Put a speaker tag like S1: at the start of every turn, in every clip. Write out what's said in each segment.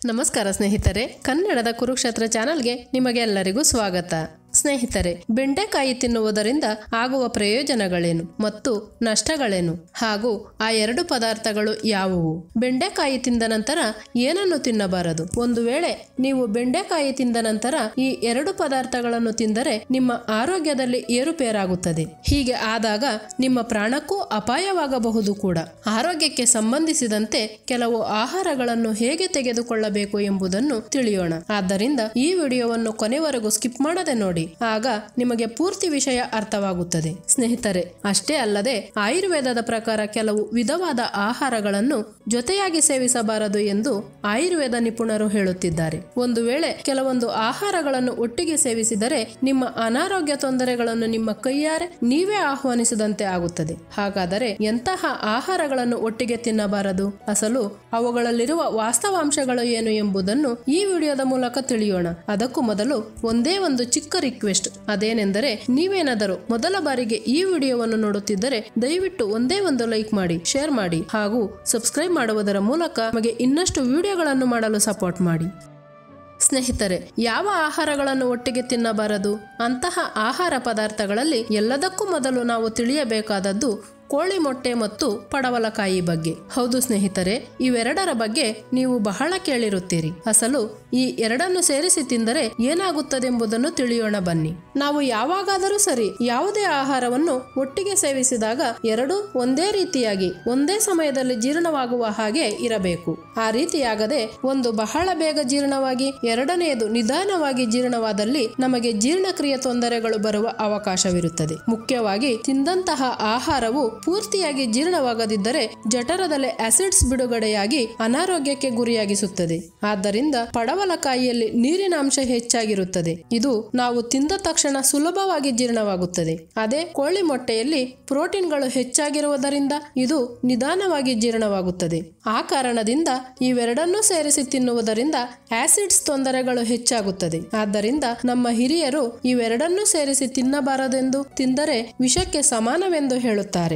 S1: ನಮಸ್ಕಾರ ಸ್ನೇಹಿತರೆ ಕನ್ನಡದ ಕುರುಕ್ಷೇತ್ರ ಚಾನಲ್ಗೆ ನಿಮಗೆಲ್ಲರಿಗೂ ಸ್ವಾಗತ ಸ್ನೇಹಿತರೆ ಬೆಂಡೆಕಾಯಿ ತಿನ್ನುವುದರಿಂದ ಆಗುವ ಪ್ರಯೋಜನಗಳೇನು ಮತ್ತು ನಷ್ಟಗಳೇನು ಹಾಗೂ ಆ ಎರಡು ಪದಾರ್ಥಗಳು ಯಾವುವು ಬೆಂಡೆಕಾಯಿ ತಿಂದ ನಂತರ ಏನನ್ನು ತಿನ್ನಬಾರದು ಒಂದು ವೇಳೆ ನೀವು ಬೆಂಡೆಕಾಯಿ ತಿಂದ ನಂತರ ಈ ಎರಡು ಪದಾರ್ಥಗಳನ್ನು ತಿಂದರೆ ನಿಮ್ಮ ಆರೋಗ್ಯದಲ್ಲಿ ಏರುಪೇರಾಗುತ್ತದೆ ಹೀಗೆ ಆದಾಗ ನಿಮ್ಮ ಪ್ರಾಣಕ್ಕೂ ಅಪಾಯವಾಗಬಹುದು ಕೂಡ ಆರೋಗ್ಯಕ್ಕೆ ಸಂಬಂಧಿಸಿದಂತೆ ಕೆಲವು ಆಹಾರಗಳನ್ನು ಹೇಗೆ ತೆಗೆದುಕೊಳ್ಳಬೇಕು ಎಂಬುದನ್ನು ತಿಳಿಯೋಣ ಆದ್ದರಿಂದ ಈ ವಿಡಿಯೋವನ್ನು ಕೊನೆವರೆಗೂ ಸ್ಕಿಪ್ ಮಾಡದೆ ನೋಡಿ ಆಗ ನಿಮಗೆ ಪೂರ್ತಿ ವಿಷಯ ಅರ್ಥವಾಗುತ್ತದೆ ಸ್ನೇಹಿತರೆ ಅಷ್ಟೇ ಅಲ್ಲದೆ ಆಯುರ್ವೇದದ ಪ್ರಕಾರ ಕೆಲವು ವಿಧವಾದ ಆಹಾರಗಳನ್ನು ಜೊತೆಯಾಗಿ ಸೇವಿಸಬಾರದು ಎಂದು ಆಯುರ್ವೇದ ನಿಪುಣರು ಹೇಳುತ್ತಿದ್ದಾರೆ ಒಂದು ವೇಳೆ ಕೆಲವೊಂದು ಆಹಾರಗಳನ್ನು ಒಟ್ಟಿಗೆ ಸೇವಿಸಿದರೆ ನಿಮ್ಮ ಅನಾರೋಗ್ಯ ತೊಂದರೆಗಳನ್ನು ನಿಮ್ಮ ಕೈಯಾರೆ ನೀವೇ ಆಹ್ವಾನಿಸಿದಂತೆ ಆಗುತ್ತದೆ ಹಾಗಾದರೆ ಎಂತಹ ಆಹಾರಗಳನ್ನು ಒಟ್ಟಿಗೆ ತಿನ್ನಬಾರದು ಅಸಲು ಅವುಗಳಲ್ಲಿರುವ ವಾಸ್ತವಾಂಶಗಳು ಏನು ಎಂಬುದನ್ನು ಈ ವಿಡಿಯೋದ ಮೂಲಕ ತಿಳಿಯೋಣ ಅದಕ್ಕೂ ಮೊದಲು ಒಂದೇ ಒಂದು ಚಿಕ್ಕ ರಿಕ್ವೆಸ್ಟ್ ಅದೇನೆಂದರೆ ನೀವೇನಾದರೂ ಮೊದಲ ಬಾರಿಗೆ ಈ ವಿಡಿಯೋವನ್ನು ನೋಡುತ್ತಿದ್ದರೆ ದಯವಿಟ್ಟು ಒಂದೇ ಒಂದು ಲೈಕ್ ಮಾಡಿ ಶೇರ್ ಮಾಡಿ ಹಾಗೂ ಸಬ್ಸ್ಕ್ರೈಬ್ ಮಾಡುವುದರ ಮೂಲಕ ನಮಗೆ ಇನ್ನಷ್ಟು ವಿಡಿಯೋಗಳನ್ನು ಮಾಡಲು ಸಪೋರ್ಟ್ ಮಾಡಿ ಸ್ನೇಹಿತರೆ ಯಾವ ಆಹಾರಗಳನ್ನು ಒಟ್ಟಿಗೆ ತಿನ್ನಬಾರದು ಅಂತಹ ಆಹಾರ ಪದಾರ್ಥಗಳಲ್ಲಿ ಎಲ್ಲದಕ್ಕೂ ಮೊದಲು ನಾವು ತಿಳಿಯಬೇಕಾದದ್ದು ಕೋಳಿ ಮೊಟ್ಟೆ ಮತ್ತು ಪಡವಲಕಾಯಿ ಬಗ್ಗೆ ಹೌದು ಸ್ನೇಹಿತರೆ ಇವೆರಡರ ಬಗ್ಗೆ ನೀವು ಬಹಳ ಕೇಳಿರುತ್ತೀರಿ ಅಸಲು ಈ ಎರಡನ್ನು ಸೇರಿಸಿ ತಿಂದರೆ ಏನಾಗುತ್ತದೆಂಬುದನ್ನು ತಿಳಿಯೋಣ ಬನ್ನಿ ನಾವು ಯಾವಾಗಾದರೂ ಸರಿ ಯಾವುದೇ ಆಹಾರವನ್ನು ಒಟ್ಟಿಗೆ ಸೇವಿಸಿದಾಗ ಎರಡು ಒಂದೇ ರೀತಿಯಾಗಿ ಒಂದೇ ಸಮಯದಲ್ಲಿ ಜೀರ್ಣವಾಗುವ ಹಾಗೆ ಇರಬೇಕು ಆ ರೀತಿಯಾಗದೆ ಒಂದು ಬಹಳ ಬೇಗ ಜೀರ್ಣವಾಗಿ ಎರಡನೆಯದು ನಿಧಾನವಾಗಿ ಜೀರ್ಣವಾದಲ್ಲಿ ನಮಗೆ ಜೀರ್ಣಕ್ರಿಯೆ ತೊಂದರೆಗಳು ಬರುವ ಅವಕಾಶವಿರುತ್ತದೆ ಮುಖ್ಯವಾಗಿ ತಿಂದಂತಹ ಆಹಾರವು ಪೂರ್ತಿಯಾಗಿ ಜೀರ್ಣವಾಗದಿದ್ದರೆ ಜಠರದಲ್ಲಿ ಆಸಿಡ್ಸ್ ಬಿಡುಗಡೆಯಾಗಿ ಅನಾರೋಗ್ಯಕ್ಕೆ ಗುರಿಯಾಗಿಸುತ್ತದೆ ಆದ್ದರಿಂದ ಪಡವಲಕಾಯಿಯಲ್ಲಿ ನೀರಿನ ಅಂಶ ಹೆಚ್ಚಾಗಿರುತ್ತದೆ ಇದು ನಾವು ತಿಂದ ತಕ್ಷಣ ಸುಲಭವಾಗಿ ಜೀರ್ಣವಾಗುತ್ತದೆ ಅದೇ ಕೋಳಿ ಮೊಟ್ಟೆಯಲ್ಲಿ ಪ್ರೋಟೀನ್ಗಳು ಹೆಚ್ಚಾಗಿರುವುದರಿಂದ ಇದು ನಿಧಾನವಾಗಿ ಜೀರ್ಣವಾಗುತ್ತದೆ ಆ ಕಾರಣದಿಂದ ಇವೆರಡನ್ನೂ ಸೇರಿಸಿ ತಿನ್ನುವುದರಿಂದ ಆಸಿಡ್ಸ್ ತೊಂದರೆಗಳು ಹೆಚ್ಚಾಗುತ್ತದೆ ಆದ್ದರಿಂದ ನಮ್ಮ ಹಿರಿಯರು ಇವೆರಡನ್ನೂ ಸೇರಿಸಿ ತಿನ್ನಬಾರದೆಂದು ತಿಂದರೆ ವಿಷಕ್ಕೆ ಸಮಾನವೆಂದು ಹೇಳುತ್ತಾರೆ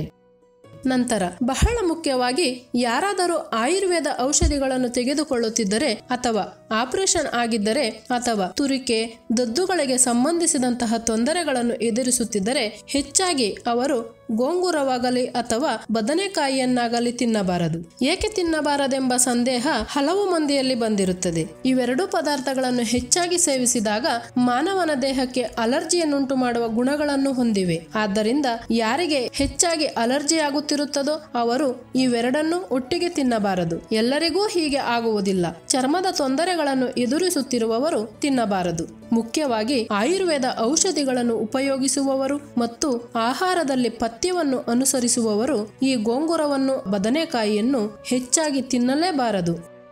S1: ನಂತರ ಬಹಳ ಮುಖ್ಯವಾಗಿ ಯಾರಾದರೂ ಆಯುರ್ವೇದ ಔಷಧಿಗಳನ್ನು ತೆಗೆದುಕೊಳ್ಳುತ್ತಿದ್ದರೆ ಅಥವಾ ಆಪರೇಷನ್ ಆಗಿದ್ದರೆ ಅಥವಾ ತುರಿಕೆ ದದ್ದುಗಳಿಗೆ ಸಂಬಂಧಿಸಿದಂತಹ ತೊಂದರೆಗಳನ್ನು ಎದುರಿಸುತ್ತಿದ್ದರೆ ಹೆಚ್ಚಾಗಿ ಅವರು ಗೋಂಗೂರವಾಗಲಿ ಅಥವಾ ಬದನೆಕಾಯಿಯನ್ನಾಗಲಿ ತಿನ್ನಬಾರದು ಏಕೆ ತಿನ್ನಬಾರದೆಂಬ ಸಂದೇಹ ಹಲವು ಮಂದಿಯಲ್ಲಿ ಬಂದಿರುತ್ತದೆ ಇವೆರಡೂ ಪದಾರ್ಥಗಳನ್ನು ಹೆಚ್ಚಾಗಿ ಸೇವಿಸಿದಾಗ ಮಾನವನ ದೇಹಕ್ಕೆ ಅಲರ್ಜಿಯನ್ನುಂಟು ಮಾಡುವ ಗುಣಗಳನ್ನು ಹೊಂದಿವೆ ಆದ್ದರಿಂದ ಯಾರಿಗೆ ಹೆಚ್ಚಾಗಿ ಅಲರ್ಜಿ ಆಗುತ್ತಿರುತ್ತದೋ ಅವರು ಇವೆರಡನ್ನು ಒಟ್ಟಿಗೆ ತಿನ್ನಬಾರದು ಎಲ್ಲರಿಗೂ ಹೀಗೆ ಆಗುವುದಿಲ್ಲ ಚರ್ಮದ ತೊಂದರೆಗಳನ್ನು ಎದುರಿಸುತ್ತಿರುವವರು ತಿನ್ನಬಾರದು ಮುಖ್ಯವಾಗಿ ಆಯುರ್ವೇದ ಔಷಧಿಗಳನ್ನು ಉಪಯೋಗಿಸುವವರು ಮತ್ತು ಆಹಾರದಲ್ಲಿ ಪಥ್ಯವನ್ನು ಅನುಸರಿಸುವವರು ಈ ಗೋಂಗುರವನ್ನು ಬದನೆಕಾಯಿಯನ್ನು ಹೆಚ್ಚಾಗಿ ತಿನ್ನಲೇಬಾರದು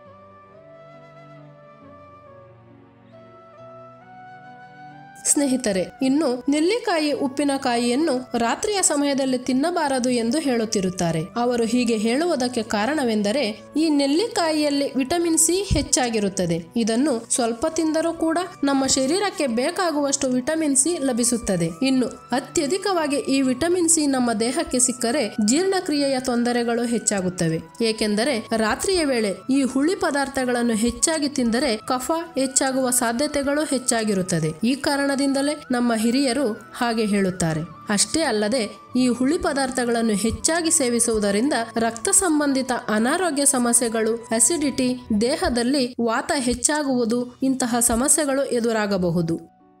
S1: ಸ್ನೇಹಿತರೆ ಇನ್ನು ನೆಲ್ಲಿಕಾಯಿ ಉಪ್ಪಿನಕಾಯಿಯನ್ನು ರಾತ್ರಿಯ ಸಮಯದಲ್ಲಿ ತಿನ್ನಬಾರದು ಎಂದು ಹೇಳುತ್ತಿರುತ್ತಾರೆ ಅವರು ಹೀಗೆ ಹೇಳುವುದಕ್ಕೆ ಕಾರಣವೆಂದರೆ ಈ ನೆಲ್ಲಿಕಾಯಿಯಲ್ಲಿ ವಿಟಮಿನ್ ಸಿ ಹೆಚ್ಚಾಗಿರುತ್ತದೆ ಇದನ್ನು ಸ್ವಲ್ಪ ತಿಂದರೂ ಕೂಡ ನಮ್ಮ ಶರೀರಕ್ಕೆ ಬೇಕಾಗುವಷ್ಟು ವಿಟಮಿನ್ ಸಿ ಲಭಿಸುತ್ತದೆ ಇನ್ನು ಅತ್ಯಧಿಕವಾಗಿ ಈ ವಿಟಮಿನ್ ಸಿ ನಮ್ಮ ದೇಹಕ್ಕೆ ಸಿಕ್ಕರೆ ಜೀರ್ಣಕ್ರಿಯೆಯ ತೊಂದರೆಗಳು ಹೆಚ್ಚಾಗುತ್ತವೆ ಏಕೆಂದರೆ ರಾತ್ರಿಯ ವೇಳೆ ಈ ಹುಳಿ ಪದಾರ್ಥಗಳನ್ನು ಹೆಚ್ಚಾಗಿ ತಿಂದರೆ ಕಫ ಹೆಚ್ಚಾಗುವ ಸಾಧ್ಯತೆಗಳು ಹೆಚ್ಚಾಗಿರುತ್ತದೆ ಈ ಕಾರಣದಿಂದಲೇ ನಮ್ಮ ಹಿರಿಯರು ಹಾಗೆ ಹೇಳುತ್ತಾರೆ ಅಷ್ಟೇ ಅಲ್ಲದೆ ಈ ಹುಳಿ ಪದಾರ್ಥಗಳನ್ನು ಹೆಚ್ಚಾಗಿ ಸೇವಿಸುವುದರಿಂದ ರಕ್ತ ಸಂಬಂಧಿತ ಅನಾರೋಗ್ಯ ಸಮಸ್ಯೆಗಳು ಅಸಿಡಿಟಿ ದೇಹದಲ್ಲಿ ವಾತ ಹೆಚ್ಚಾಗುವುದು ಇಂತಹ ಸಮಸ್ಯೆಗಳು ಎದುರಾಗಬಹುದು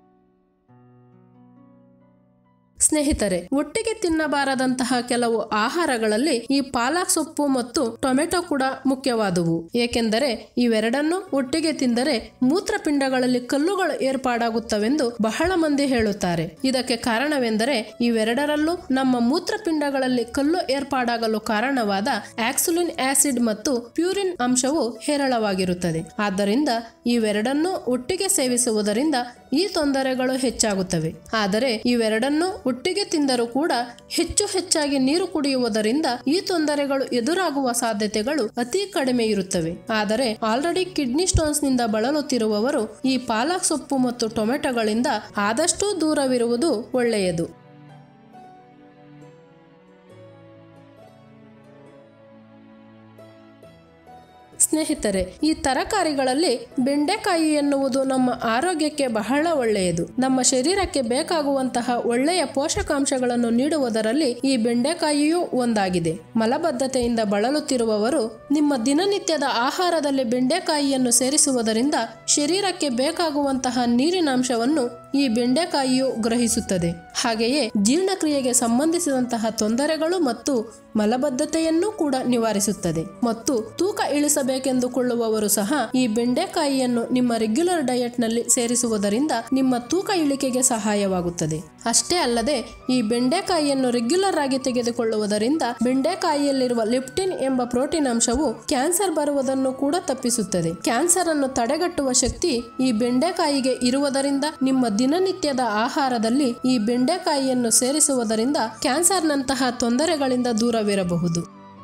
S1: ಸ್ನೇಹಿತರೆ ಒಟ್ಟಿಗೆ ತಿನ್ನಬಾರದಂತಹ ಕೆಲವು ಆಹಾರಗಳಲ್ಲಿ ಈ ಪಾಲಕ್ ಸೊಪ್ಪು ಮತ್ತು ಟೊಮೆಟೊ ಕೂಡ ಮುಖ್ಯವಾದುವು ಏಕೆಂದರೆ ಇವೆರಡನ್ನು ಒಟ್ಟಿಗೆ ತಿಂದರೆ ಮೂತ್ರಪಿಂಡಗಳಲ್ಲಿ ಕಲ್ಲುಗಳು ಏರ್ಪಾಡಾಗುತ್ತವೆಂದು ಬಹಳ ಮಂದಿ ಹೇಳುತ್ತಾರೆ ಇದಕ್ಕೆ ಕಾರಣವೆಂದರೆ ಇವೆರಡರಲ್ಲೂ ನಮ್ಮ ಮೂತ್ರಪಿಂಡಗಳಲ್ಲಿ ಕಲ್ಲು ಏರ್ಪಾಡಾಗಲು ಕಾರಣವಾದ ಆಕ್ಸುಲಿನ್ ಆಸಿಡ್ ಮತ್ತು ಪ್ಯೂರಿನ್ ಅಂಶವು ಹೇರಳವಾಗಿರುತ್ತದೆ ಆದ್ದರಿಂದ ಇವೆರಡನ್ನೂ ಒಟ್ಟಿಗೆ ಸೇವಿಸುವುದರಿಂದ ಈ ತೊಂದರೆಗಳು ಹೆಚ್ಚಾಗುತ್ತವೆ ಆದರೆ ಇವೆರಡನ್ನೂ ಒಟ್ಟಿಗೆ ತಿಂದರೂ ಕೂಡ ಹೆಚ್ಚು ಹೆಚ್ಚಾಗಿ ನೀರು ಕುಡಿಯುವುದರಿಂದ ಈ ತೊಂದರೆಗಳು ಎದುರಾಗುವ ಸಾಧ್ಯತೆಗಳು ಅತಿ ಕಡಿಮೆ ಇರುತ್ತವೆ ಆದರೆ ಆಲ್ರೆಡಿ ಕಿಡ್ನಿ ಸ್ಟೋನ್ಸ್ ನಿಂದ ಬಳಲುತ್ತಿರುವವರು ಈ ಪಾಲಕ್ ಸೊಪ್ಪು ಮತ್ತು ಟೊಮೆಟೊಗಳಿಂದ ಆದಷ್ಟು ದೂರವಿರುವುದು ಒಳ್ಳೆಯದು ಸ್ನೇಹಿತರೆ ಈ ತರಕಾರಿಗಳಲ್ಲಿ ಬೆಂಡೆಕಾಯಿ ಎನ್ನುವುದು ನಮ್ಮ ಆರೋಗ್ಯಕ್ಕೆ ಬಹಳ ಒಳ್ಳೆಯದು ನಮ್ಮ ಶರೀರಕ್ಕೆ ಬೇಕಾಗುವಂತಹ ಒಳ್ಳೆಯ ಪೋಷಕಾಂಶಗಳನ್ನು ನೀಡುವುದರಲ್ಲಿ ಈ ಬೆಂಡೆಕಾಯಿಯೂ ಒಂದಾಗಿದೆ ಮಲಬದ್ಧತೆಯಿಂದ ಬಳಲುತ್ತಿರುವವರು ನಿಮ್ಮ ದಿನನಿತ್ಯದ ಆಹಾರದಲ್ಲಿ ಬೆಂಡೆಕಾಯಿಯನ್ನು ಸೇರಿಸುವುದರಿಂದ ಶರೀರಕ್ಕೆ ಬೇಕಾಗುವಂತಹ ನೀರಿನಾಂಶವನ್ನು ಈ ಬೆಂಡೆಕಾಯಿಯು ಗ್ರಹಿಸುತ್ತದೆ ಹಾಗೆಯೇ ಜೀರ್ಣಕ್ರಿಯೆಗೆ ಸಂಬಂಧಿಸಿದಂತಹ ತೊಂದರೆಗಳು ಮತ್ತು ಮಲಬದ್ಧತೆಯನ್ನು ಕೂಡ ನಿವಾರಿಸುತ್ತದೆ ಮತ್ತು ತೂಕ ಇಳಿಸಬೇಕೆಂದುಕೊಳ್ಳುವವರು ಸಹ ಈ ಬೆಂಡೆಕಾಯಿಯನ್ನು ನಿಮ್ಮ ರೆಗ್ಯುಲರ್ ಡಯಟ್ ನಲ್ಲಿ ಸೇರಿಸುವುದರಿಂದ ನಿಮ್ಮ ತೂಕ ಇಳಿಕೆಗೆ ಸಹಾಯವಾಗುತ್ತದೆ ಅಷ್ಟೇ ಅಲ್ಲದೆ ಈ ಬೆಂಡೆಕಾಯಿಯನ್ನು ರೆಗ್ಯುಲರ್ ಆಗಿ ತೆಗೆದುಕೊಳ್ಳುವುದರಿಂದ ಬೆಂಡೆಕಾಯಿಯಲ್ಲಿರುವ ಲಿಪ್ಟಿನ್ ಎಂಬ ಪ್ರೋಟೀನ್ ಅಂಶವು ಕ್ಯಾನ್ಸರ್ ಬರುವುದನ್ನು ಕೂಡ ತಪ್ಪಿಸುತ್ತದೆ ಕ್ಯಾನ್ಸರ್ ಅನ್ನು ತಡೆಗಟ್ಟುವ ಶಕ್ತಿ ಈ ಬೆಂಡೆಕಾಯಿಗೆ ಇರುವುದರಿಂದ ನಿಮ್ಮ ದಿನನಿತ್ಯದ ಆಹಾರದಲ್ಲಿ ಈ ಬೆಂಡೆಕಾಯಿಯನ್ನು ಸೇರಿಸುವುದರಿಂದ ಕ್ಯಾನ್ಸರ್ನಂತಹ ತೊಂದರೆಗಳಿಂದ ದೂರವಿರಬಹುದು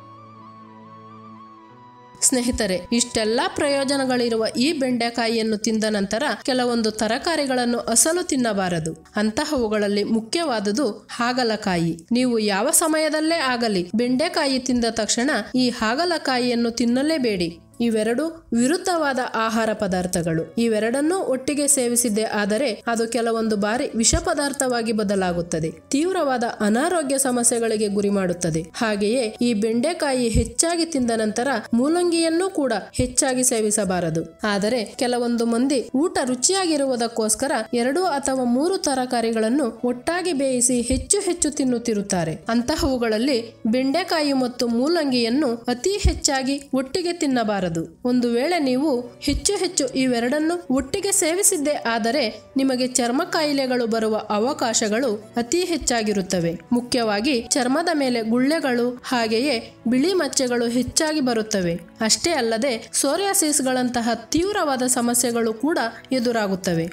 S1: ಸ್ನೇಹಿತರೆ ಇಷ್ಟೆಲ್ಲ ಪ್ರಯೋಜನಗಳಿರುವ ಈ ಬೆಂಡೆಕಾಯಿಯನ್ನು ತಿಂದ ನಂತರ ಕೆಲವೊಂದು ತರಕಾರಿಗಳನ್ನು ಅಸಲು ತಿನ್ನಬಾರದು ಅಂತಹವುಗಳಲ್ಲಿ ಮುಖ್ಯವಾದುದು ಹಾಗಲಕಾಯಿ ನೀವು ಯಾವ ಸಮಯದಲ್ಲೇ ಆಗಲಿ ಬೆಂಡೆಕಾಯಿ ತಿಂದ ತಕ್ಷಣ ಈ ಹಾಗಲಕಾಯಿಯನ್ನು ತಿನ್ನಲೇಬೇಡಿ ಇವೆರಡು ವಿರುದ್ಧವಾದ ಆಹಾರ ಪದಾರ್ಥಗಳು ಇವೆರಡನ್ನೂ ಒಟ್ಟಿಗೆ ಸೇವಿಸಿದ್ದೇ ಆದರೆ ಅದು ಕೆಲವೊಂದು ಬಾರಿ ವಿಷ ಪದಾರ್ಥವಾಗಿ ಬದಲಾಗುತ್ತದೆ ತೀವ್ರವಾದ ಅನಾರೋಗ್ಯ ಸಮಸ್ಯೆಗಳಿಗೆ ಗುರಿ ಮಾಡುತ್ತದೆ ಹಾಗೆಯೇ ಈ ಬೆಂಡೆಕಾಯಿ ಹೆಚ್ಚಾಗಿ ತಿಂದ ನಂತರ ಮೂಲಂಗಿಯನ್ನು ಕೂಡ ಹೆಚ್ಚಾಗಿ ಸೇವಿಸಬಾರದು ಆದರೆ ಕೆಲವೊಂದು ಮಂದಿ ಊಟ ರುಚಿಯಾಗಿರುವುದಕ್ಕೋಸ್ಕರ ಎರಡು ಅಥವಾ ಮೂರು ತರಕಾರಿಗಳನ್ನು ಒಟ್ಟಾಗಿ ಬೇಯಿಸಿ ಹೆಚ್ಚು ಹೆಚ್ಚು ತಿನ್ನುತ್ತಿರುತ್ತಾರೆ ಅಂತಹವುಗಳಲ್ಲಿ ಬೆಂಡೆಕಾಯಿ ಮತ್ತು ಮೂಲಂಗಿಯನ್ನು ಅತಿ ಹೆಚ್ಚಾಗಿ ಒಟ್ಟಿಗೆ ತಿನ್ನಬಾರದು ಒಂದು ವೇಳೆ ನೀವು ಹೆಚ್ಚು ಹೆಚ್ಚು ಇವೆರಡನ್ನು ಒಟ್ಟಿಗೆ ಸೇವಿಸಿದ್ದೇ ಆದರೆ ನಿಮಗೆ ಚರ್ಮ ಕಾಯಿಲೆಗಳು ಬರುವ ಅವಕಾಶಗಳು ಅತಿ ಹೆಚ್ಚಾಗಿರುತ್ತವೆ ಮುಖ್ಯವಾಗಿ ಚರ್ಮದ ಮೇಲೆ ಗುಳ್ಳೆಗಳು ಹಾಗೆಯೇ ಬಿಳಿ ಮಚ್ಚೆಗಳು ಹೆಚ್ಚಾಗಿ ಬರುತ್ತವೆ ಅಷ್ಟೇ ಅಲ್ಲದೆ ಸೋರಿಯಾಸಿಸ್ಗಳಂತಹ ತೀವ್ರವಾದ ಸಮಸ್ಯೆಗಳು ಕೂಡ ಎದುರಾಗುತ್ತವೆ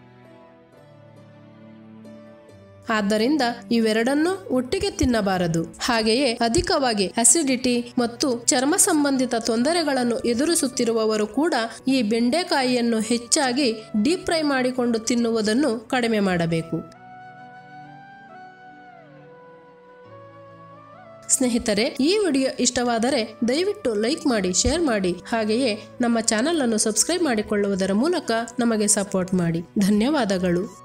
S1: ಆದ್ದರಿಂದ ಇವೆರಡನ್ನೂ ಒಟ್ಟಿಗೆ ತಿನ್ನಬಾರದು ಹಾಗೆಯೇ ಅಧಿಕವಾಗಿ ಅಸಿಡಿಟಿ ಮತ್ತು ಚರ್ಮ ಸಂಬಂಧಿತ ತೊಂದರೆಗಳನ್ನು ಎದುರಿಸುತ್ತಿರುವವರು ಕೂಡ ಈ ಬೆಂಡೆಕಾಯಿಯನ್ನು ಹೆಚ್ಚಾಗಿ ಡೀಪ್ ಫ್ರೈ ಮಾಡಿಕೊಂಡು ತಿನ್ನುವುದನ್ನು ಕಡಿಮೆ ಮಾಡಬೇಕು ಸ್ನೇಹಿತರೆ ಈ ವಿಡಿಯೋ ಇಷ್ಟವಾದರೆ ದಯವಿಟ್ಟು ಲೈಕ್ ಮಾಡಿ ಶೇರ್ ಮಾಡಿ ಹಾಗೆಯೇ ನಮ್ಮ ಚಾನಲ್ ಅನ್ನು ಸಬ್ಸ್ಕ್ರೈಬ್ ಮಾಡಿಕೊಳ್ಳುವುದರ ಮೂಲಕ ನಮಗೆ ಸಪೋರ್ಟ್ ಮಾಡಿ ಧನ್ಯವಾದಗಳು